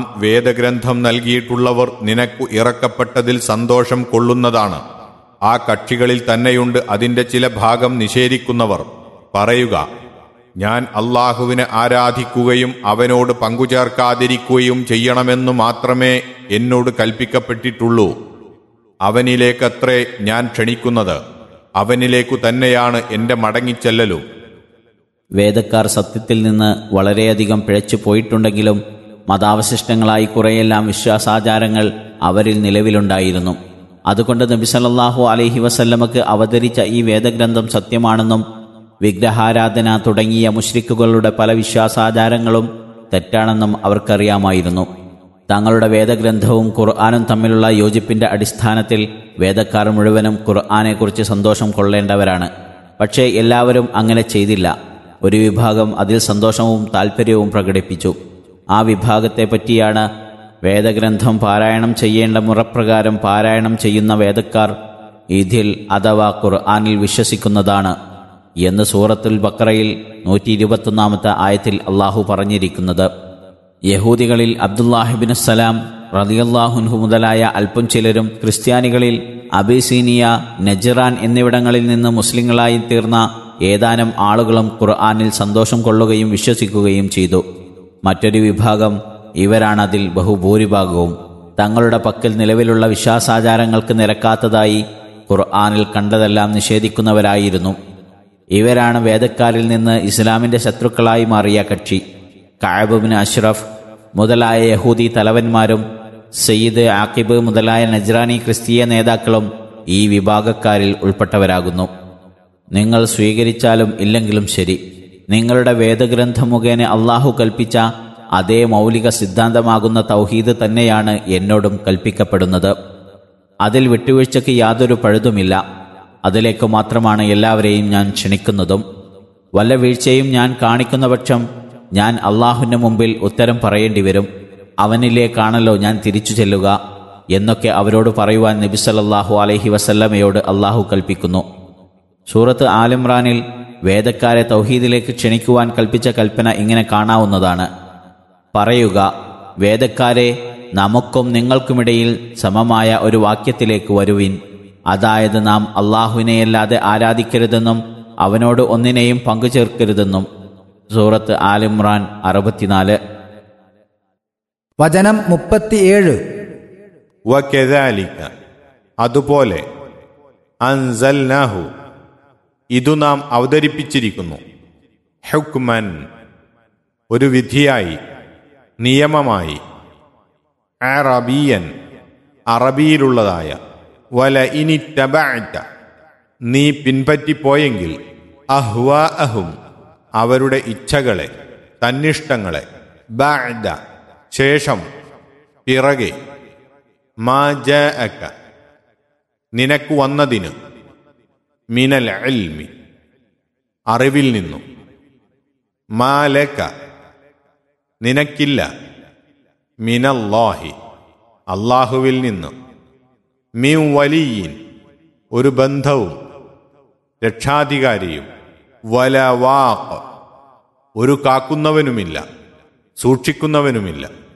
വേദഗ്രന്ഥം നൽകിയിട്ടുള്ളവർ നിനക്കു ഇറക്കപ്പെട്ടതിൽ സന്തോഷം കൊള്ളുന്നതാണ് ആ കക്ഷികളിൽ തന്നെയുണ്ട് അതിന്റെ ചില ഭാഗം നിഷേധിക്കുന്നവർ പറയുക ഞാൻ അള്ളാഹുവിനെ ആരാധിക്കുകയും അവനോട് പങ്കുചേർക്കാതിരിക്കുകയും ചെയ്യണമെന്നു മാത്രമേ എന്നോട് കൽപ്പിക്കപ്പെട്ടിട്ടുള്ളൂ അവനിലേക്കത്രേ ഞാൻ ക്ഷണിക്കുന്നത് അവനിലേക്കു തന്നെയാണ് എന്റെ മടങ്ങിച്ചെല്ലലും വേദക്കാർ സത്യത്തിൽ നിന്ന് വളരെയധികം പിഴച്ചു പോയിട്ടുണ്ടെങ്കിലും മതാവശിഷ്ടങ്ങളായി കുറെയെല്ലാം വിശ്വാസാചാരങ്ങൾ അവരിൽ നിലവിലുണ്ടായിരുന്നു അതുകൊണ്ട് നബി സല്ലല്ലാഹു അലൈഹി വസല്ലമക്ക് അവതരിച്ച ഈ വേദഗ്രന്ഥം സത്യമാണെന്നും വിഗ്രഹാരാധന തുടങ്ങിയ മുഷ്രിക്കുകളുടെ പല വിശ്വാസാചാരങ്ങളും തെറ്റാണെന്നും അവർക്കറിയാമായിരുന്നു തങ്ങളുടെ വേദഗ്രന്ഥവും ഖുർആാനും തമ്മിലുള്ള യോജിപ്പിന്റെ അടിസ്ഥാനത്തിൽ വേദക്കാർ മുഴുവനും ഖുർആാനെക്കുറിച്ച് സന്തോഷം കൊള്ളേണ്ടവരാണ് പക്ഷേ എല്ലാവരും അങ്ങനെ ചെയ്തില്ല ഒരു വിഭാഗം അതിൽ സന്തോഷവും താൽപ്പര്യവും പ്രകടിപ്പിച്ചു ആ വിഭാഗത്തെ പറ്റിയാണ് വേദഗ്രന്ഥം പാരായണം ചെയ്യേണ്ട മുറപ്രകാരം പാരായണം ചെയ്യുന്ന വേദക്കാർ ഇതിൽ അഥവാ ഖുർആാനിൽ വിശ്വസിക്കുന്നതാണ് എന്ന് സൂറത്തുൽ ബക്രയിൽ നൂറ്റി ഇരുപത്തൊന്നാമത്തെ ആയത്തിൽ അള്ളാഹു പറഞ്ഞിരിക്കുന്നത് യഹൂദികളിൽ അബ്ദുല്ലാഹിബിൻ സലാം റതിയല്ലാഹുൻഹു മുതലായ അല്പം ചിലരും ക്രിസ്ത്യാനികളിൽ അബിസീനിയ നജറാൻ എന്നിവിടങ്ങളിൽ നിന്ന് മുസ്ലിങ്ങളായി തീർന്ന ഏതാനും ആളുകളും ഖുർആാനിൽ സന്തോഷം കൊള്ളുകയും വിശ്വസിക്കുകയും ചെയ്തു മറ്റൊരു വിഭാഗം ഇവരാണതിൽ ബഹുഭൂരിഭാഗവും തങ്ങളുടെ പക്കൽ നിലവിലുള്ള വിശ്വാസാചാരങ്ങൾക്ക് നിരക്കാത്തതായി ഖുർആാനിൽ കണ്ടതെല്ലാം നിഷേധിക്കുന്നവരായിരുന്നു ഇവരാണ് വേദക്കാരിൽ നിന്ന് ഇസ്ലാമിന്റെ ശത്രുക്കളായി മാറിയ കക്ഷി കായബുബിൻ അഷ്റഫ് മുതലായ യഹൂദി തലവന്മാരും സയ്യിദ് ആക്കിബ് മുതലായ നജ്രാനി ക്രിസ്തീയ നേതാക്കളും ഈ വിഭാഗക്കാരിൽ ഉൾപ്പെട്ടവരാകുന്നു നിങ്ങൾ സ്വീകരിച്ചാലും ഇല്ലെങ്കിലും ശരി നിങ്ങളുടെ വേദഗ്രന്ഥം മുഖേന അള്ളാഹു കൽപ്പിച്ച അതേ മൗലിക സിദ്ധാന്തമാകുന്ന തൗഹീദ് തന്നെയാണ് എന്നോടും കൽപ്പിക്കപ്പെടുന്നത് അതിൽ വിട്ടുവീഴ്ചയ്ക്ക് യാതൊരു പഴുതുമില്ല അതിലേക്ക് മാത്രമാണ് എല്ലാവരെയും ഞാൻ ക്ഷണിക്കുന്നതും വല്ല വീഴ്ചയും ഞാൻ കാണിക്കുന്ന പക്ഷം ഞാൻ അള്ളാഹുവിൻ്റെ മുമ്പിൽ ഉത്തരം പറയേണ്ടി വരും അവനിലേക്കാണല്ലോ ഞാൻ തിരിച്ചു ചെല്ലുക എന്നൊക്കെ അവരോട് പറയുവാൻ നബി സല്ലല്ലാഹു അലൈഹി വസല്ലമയോട് അള്ളാഹു കൽപ്പിക്കുന്നു സൂറത്ത് ആലിമ്രാനിൽ വേദക്കാരെ തൗഹീദിലേക്ക് ക്ഷണിക്കുവാൻ കൽപ്പിച്ച കൽപ്പന ഇങ്ങനെ കാണാവുന്നതാണ് പറയുക വേദക്കാരെ നമുക്കും നിങ്ങൾക്കുമിടയിൽ സമമായ ഒരു വാക്യത്തിലേക്ക് വരുവിൻ അതായത് നാം അള്ളാഹുവിനെയല്ലാതെ ആരാധിക്കരുതെന്നും അവനോട് ഒന്നിനെയും പങ്കുചേർക്കരുതെന്നും സൂറത്ത് ആലിമ്രാൻ അറുപത്തിനാല് വചനം മുപ്പത്തിയേഴ് വകെദാലിക അതുപോലെ അൻസൽനാഹു ഇതു നാം അവതരിപ്പിച്ചിരിക്കുന്നു ഹുക്മൻ ഒരു വിധിയായി നിയമമായി അറബിയൻ അറബിയിലുള്ളതായ വല ഇനി ടബഅറ്റ നീ പിൻപറ്റിപ്പോയെങ്കിൽ അഹ്വാ അഹും അവരുടെ ഇച്ഛകളെ തന്നിഷ്ടങ്ങളെ ബഅദ ശേഷം പിറകെ മാ ജഅക നിനക്ക് വന്നതിന് മിനൽ ഇൽമി അറിവിൽ നിന്നും മാലക നിനക്കില്ല മിനല്ലാഹി അള്ളാഹുവിൽ നിന്ന് മീ വലിയീൻ ഒരു ബന്ധവും രക്ഷാധികാരിയും വല വാക്ക് ഒരു കാക്കുന്നവനുമില്ല സൂക്ഷിക്കുന്നവനുമില്ല